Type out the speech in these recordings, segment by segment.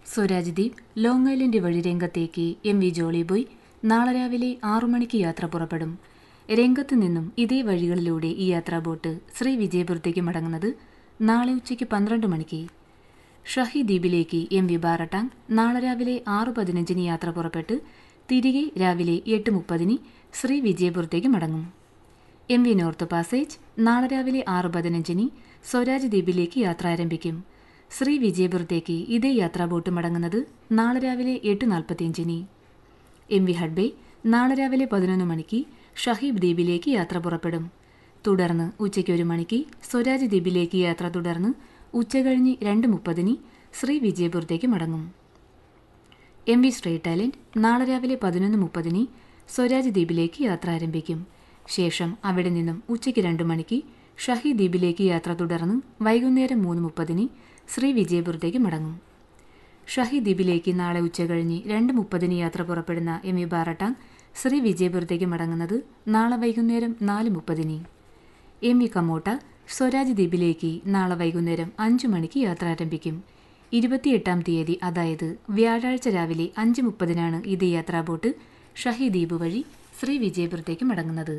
സ്വരാജ് ദ്വീപ് long island വഴി രംഗത്തേക്ക് എം വി ജോളി ബോയ് നാളെ രാവിലെ ആറു മണിക്ക് യാത്ര പുറപ്പെടും രംഗത്തു നിന്നും ഇതേ വഴികളിലൂടെ ഈ യാത്രാ ബോട്ട് ശ്രീ വിജയപുരത്തേക്ക് മടങ്ങുന്നത് നാളെ ഉച്ചയ്ക്ക് പന്ത്രണ്ട് മണിക്ക് ഷഹി ദ്വീപിലേക്ക് എം വി ബാറട്ടാങ് നാളെ രാവിലെ ആറ് പതിനഞ്ചിന് യാത്ര പുറപ്പെട്ട് തിരികെ രാവിലെ എട്ട് മുപ്പതിന് ശ്രീ വിജയപുരത്തേക്ക് മടങ്ങും എം വി നോർത്ത് പാസേജ് നാളെ രാവിലെ ആറ് പതിനഞ്ചിന് സ്വരാജ് ദ്വീപിലേക്ക് യാത്ര ആരംഭിക്കും ശ്രീ വിജയപുരത്തേക്ക് ഇതേ യാത്രാ ബോട്ട് മടങ്ങുന്നത് നാളെ രാവിലെ എട്ട് നാൽപ്പത്തിയഞ്ചിന് എം വി ഹഡ്ബേ നാളെ രാവിലെ പതിനൊന്ന് മണിക്ക് ഷഹീബ് ദ്വീപിലേക്ക് യാത്ര പുറപ്പെടും തുടർന്ന് ഉച്ചയ്ക്ക് ഒരു മണിക്ക് സ്വരാജ് ദ്വീപിലേക്ക് യാത്ര തുടർന്ന് ഉച്ചകഴിഞ്ഞ് രണ്ട് മുപ്പതിന് ശ്രീ വിജയപുരത്തേക്ക് മടങ്ങും എം വി സ്ട്രേറ്റ് ടാലന്റ് നാളെ രാവിലെ പതിനൊന്ന് മുപ്പതിന് സ്വരാജ് ദ്വീപിലേക്ക് യാത്ര ആരംഭിക്കും ശേഷം അവിടെ നിന്നും ഉച്ചയ്ക്ക് രണ്ട് മണിക്ക് ഷഹി ദ്വീപിലേക്ക് യാത്ര തുടർന്ന് വൈകുന്നേരം മൂന്ന് മുപ്പതിന് ശ്രീ വിജയപുരത്തേക്ക് മടങ്ങും ഷഹി ദ്വീപിലേക്ക് നാളെ ഉച്ചകഴിഞ്ഞ് രണ്ട് മുപ്പതിന് യാത്ര പുറപ്പെടുന്ന എം വി ബാറട്ടാങ് ശ്രീ വിജയപുരത്തേക്ക് മടങ്ങുന്നത് നാളെ വൈകുന്നേരം നാല് മുപ്പതിന് എം വി കമോട്ട സ്വരാജ് ദ്വീപിലേക്ക് നാളെ വൈകുന്നേരം അഞ്ചു മണിക്ക് യാത്ര ആരംഭിക്കും ഇരുപത്തിയെട്ടാം തീയതി അതായത് വ്യാഴാഴ്ച രാവിലെ അഞ്ച് മുപ്പതിനാണ് ഇത് യാത്രാ ബോട്ട് ഷഹി ദ്വീപ് വഴി ശ്രീ വിജയപുരത്തേക്ക് മടങ്ങുന്നത്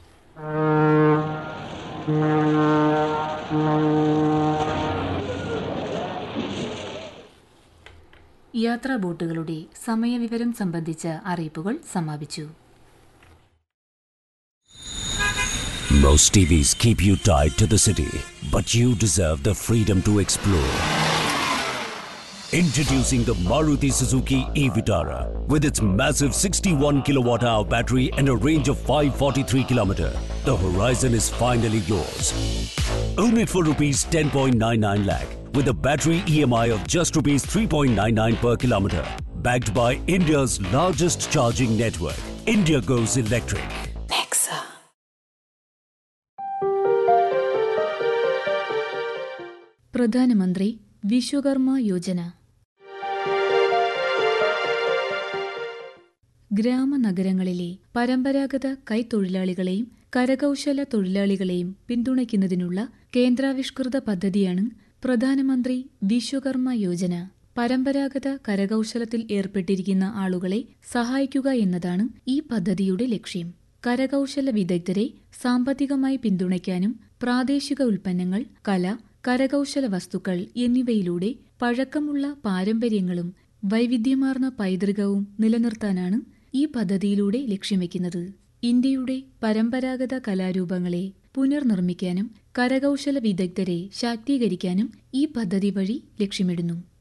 യാത്രാ ബോട്ടുകളുടെ സമയവിവരം സംബന്ധിച്ച അറിയിപ്പുകൾ സമാപിച്ചു Most TVs keep you tied to the city, but you deserve the freedom to explore. Introducing the Maruti Suzuki e-Vitara with its massive 61 kilowatt hour battery and a range of 543 kilometer. The horizon is finally yours. Own it for rupees 10.99 lakh with a battery EMI of just rupees 3.99 per kilometer. Backed by India's largest charging network. India goes electric. പ്രധാനമന്ത്രി വിശ്വകർമ്മ യോജന ഗ്രാമനഗരങ്ങളിലെ പരമ്പരാഗത കൈത്തൊഴിലാളികളെയും കരകൗശല തൊഴിലാളികളെയും പിന്തുണയ്ക്കുന്നതിനുള്ള കേന്ദ്രാവിഷ്കൃത പദ്ധതിയാണ് പ്രധാനമന്ത്രി വിശ്വകർമ്മ യോജന പരമ്പരാഗത കരകൗശലത്തിൽ ഏർപ്പെട്ടിരിക്കുന്ന ആളുകളെ സഹായിക്കുക എന്നതാണ് ഈ പദ്ധതിയുടെ ലക്ഷ്യം കരകൗശല വിദഗ്ധരെ സാമ്പത്തികമായി പിന്തുണയ്ക്കാനും പ്രാദേശിക ഉൽപ്പന്നങ്ങൾ കല കരകൗശല വസ്തുക്കൾ എന്നിവയിലൂടെ പഴക്കമുള്ള പാരമ്പര്യങ്ങളും വൈവിധ്യമാർന്ന പൈതൃകവും നിലനിർത്താനാണ് ഈ പദ്ധതിയിലൂടെ ലക്ഷ്യം വെക്കുന്നത് ഇന്ത്യയുടെ പരമ്പരാഗത കലാരൂപങ്ങളെ പുനർനിർമ്മിക്കാനും കരകൗശല വിദഗ്ധരെ ശാക്തീകരിക്കാനും ഈ പദ്ധതി വഴി ലക്ഷ്യമിടുന്നു